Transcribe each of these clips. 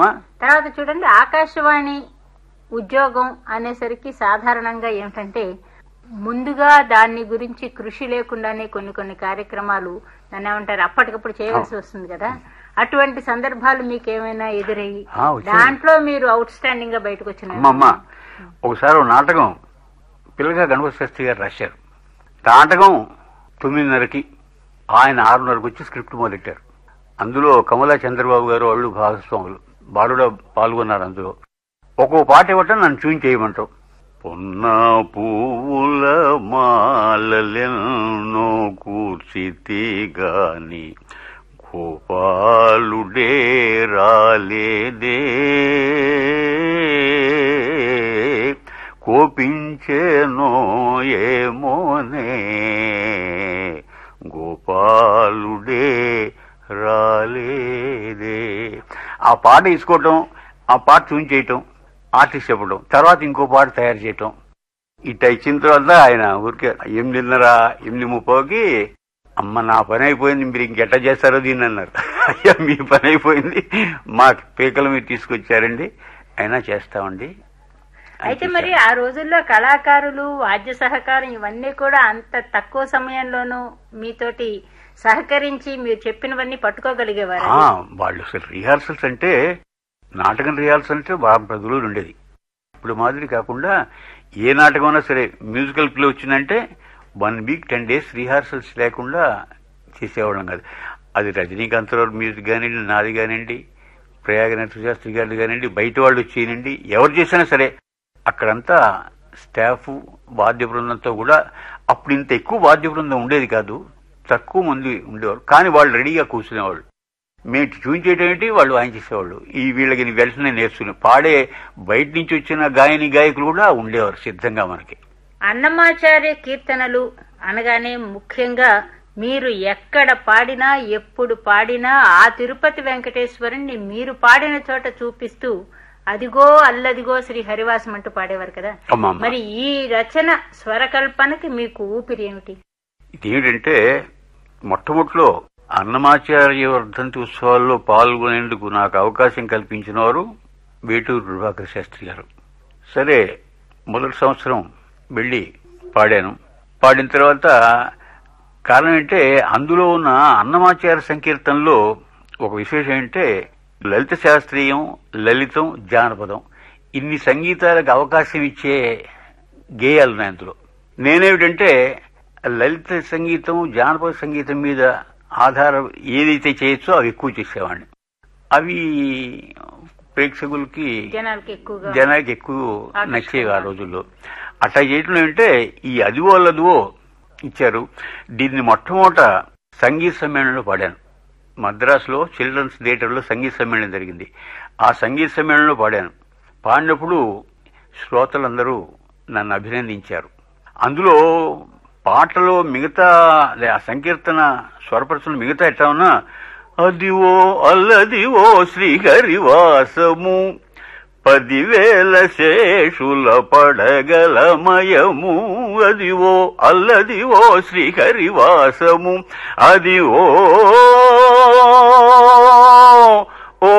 అమ్మా తర్వాత చూడండి ఆకాశవాణి ఉద్యోగం అనేసరికి సాధారణంగా ఏమిటంటే ముందుగా దాన్ని గురించి కృషి లేకుండానే కొన్ని కొన్ని కార్యక్రమాలు దాన్ని ఏమంటారు అప్పటికప్పుడు చేయవలసి వస్తుంది కదా అటువంటి సందర్భాలు మీకు ఏమైనా ఎదురయ్యి ఆ, వచ్చింది. దాంట్లో మీరు అవుట్ స్టాండింగ్ గా బయటకు వచ్చిన అమ్మమ్మ ఒకసారి ఓ నాటకం పిల్లగా గణపతి శాస్త్రి గారు రాశారు నాటకం తొమ్మిదిన్నరకి ఆయన ఆరున్నరకు వచ్చి స్క్రిప్ట్ మొదలెట్టారు అందులో కమలా చంద్రబాబు గారు వాళ్ళు భాగస్వాములు బాలుడ పాల్గొన్నారు అందులో ఒక్కో పాట ఇవ్వటం నన్ను చూయించేయమంటావు పొన్న పువ్వుల మాలలెన్నో కూర్చితే గాని గోపాలుడే రాలేదే కోపించేనో ఏమోనే గోపాలుడే రాలేదే ఆ పాట తీసుకోవటం ఆ పాట చూపించేయటం ఆర్టిస్ట్ చెప్పడం తర్వాత ఇంకో పాట తయారు చేయటం ఇట్ట ఇచ్చిన తర్వాత ఆయన ఊరికే ఎనిమిదిన్నర ఎనిమిది ముప్పోకి అమ్మ నా పని అయిపోయింది మీరు ఇంకెట్ట చేస్తారో దీన్ని అన్నారు అయ్యా మీ పని అయిపోయింది మా పీకలు మీరు తీసుకొచ్చారండి అయినా చేస్తామండి అని అయితే చెప్పారు. మరి ఆ రోజుల్లో కళాకారులు వాద్య సహకారం ఇవన్నీ కూడా అంత తక్కువ సమయంలోనూ మీతోటి సహకరించి మీరు చెప్పినవన్నీ పట్టుకోగలిగేవారు ఆ, వాళ్ళు అసలు రిహార్సల్స్ అంటే నాటకం రిహార్సల్ అంటే బాగా పది రోజులు ఉండేది ఇప్పుడు మాదిరి కాకుండా ఏ నాటకం అయినా సరే మ్యూజికల్ ప్లే వచ్చిందంటే one week ten days rehearsals లేకుండా చేసేవాళ్ళం కాదు అది రజనీకాంత్ రావు మ్యూజిక్ కానివ్వండి నాది కానివ్వండి ప్రయాగ నరసింహశాస్త్రి గారిది కానివ్వండి బయట వాళ్ళు వచ్చేయనండి ఎవరు చేసినా సరే అక్కడంతా స్టాఫ్ వాద్య బృందంతో కూడా అప్పుడు ఇంత ఎక్కువ వాద్య బృందం ఉండేది కాదు తక్కువ మంది ఉండేవారు కానీ వాళ్ళు రెడీగా కూర్చునేవాళ్ళు మేము చూపించేయటం ఏంటి వాళ్ళు వాయించేసేవాళ్ళు ఈ వీళ్ళకి వెంటనే నేర్చుకుని పాడే బయట నుంచి వచ్చిన గాయని గాయకులు కూడా ఉండేవారు సిద్ధంగా మనకి అన్నమాచార్య కీర్తనలు అనగానే ముఖ్యంగా మీరు ఎక్కడ పాడినా ఎప్పుడు పాడినా ఆ తిరుపతి వెంకటేశ్వరుణ్ణి మీరు పాడిన చోట చూపిస్తూ అదిగో అల్లదిగో శ్రీ హరివాసం అంటూ పాడేవారు కదా అమ్మమ్మ మరి ఈ రచన స్వరకల్పనకి మీకు ఊపిరి ఏమిటి ఇదేంటంటే మొట్టమొదటిలో అన్నమాచార్య వర్ధంతి ఉత్సవాల్లో పాల్గొనేందుకు నాకు అవకాశం కల్పించిన వారు వేటూరు ప్రభాకర్ శాస్త్రి గారు సరే మొదటి సంవత్సరం వెళ్ళి పాడాను పాడిన తర్వాత కారణం ఏంటంటే అందులో ఉన్న అన్నమాచార్య సంకీర్తనలో ఒక విశేషం ఏంటంటే లలిత శాస్త్రీయం లలితం జానపదం ఇన్ని సంగీతాలకు అవకాశం ఇచ్చే గేయాలు ఉన్నాయి అందులో నేనేమిటంటే లలిత సంగీతం జానపద సంగీతం మీద ఆధారం ఏదైతే చేయొచ్చో అవి ఎక్కువ చేసేవాడిని అవి ప్రేక్షకులకి జనాలకి ఎక్కువగా జనానికి ఎక్కువ నచ్చేవి ఆ రోజుల్లో అట్లా చేయటం ఏంటంటే ఈ అదివో అల్లదివో ఇచ్చారు దీన్ని మొట్టమొదట సంగీత సమ్మేళనంలో పాడాను మద్రాసులో చిల్డ్రన్స్ థియేటర్లో సంగీత సమ్మేళనం జరిగింది ఆ సంగీత సమ్మేళనంలో పాడాను పాడినప్పుడు శ్రోతలందరూ నన్ను అభినందించారు అందులో పాటలో మిగతా అదే ఆ సంకీర్తన స్వరపరచన మిగతా ఎట్లా ఉన్నా అదివో అల్లదివో శ్రీహరివాసము పదివేల శేషుల పడగలమయము అదివో అల్లదివో శ్రీహరివాసము అదివో ఓ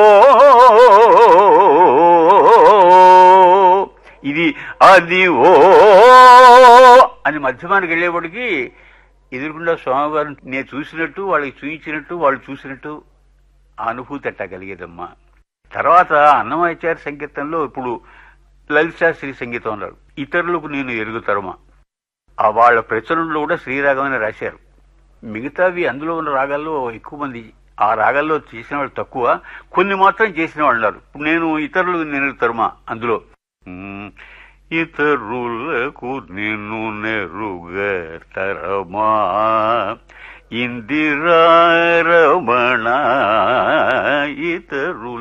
ఇది అది ఓ అని మధ్యమానికి వెళ్ళేప్పటికి ఎదురుకుండా స్వామివారు నేను చూసినట్టు వాళ్ళకి చూయించినట్టు వాళ్ళు చూసినట్టు ఆ అనుభూతి అట్టా కలిగేదమ్మా తర్వాత అన్నమాచార్య సంగీతంలో ఇప్పుడు లలిత శాస్త్రి సంగీతం అన్నారు ఇతరులకు నేను ఎరుగుతరమా ఆ వాళ్ళ ప్రచురణలో కూడా శ్రీరాగమని రాశారు మిగతావి అందులో ఉన్న రాగాల్లో ఎక్కువ మంది ఆ రాగాల్లో చేసిన వాళ్ళు తక్కువ కొన్ని మాత్రం చేసిన వాళ్ళు ఉన్నారు ఇప్పుడు నేను ఇతరులకు నేను ఎరుగుతరమా అందులో మ్, ఇతరులకు నిన్ను నెరుగతరమా ఇందిరారమణ ఇతరు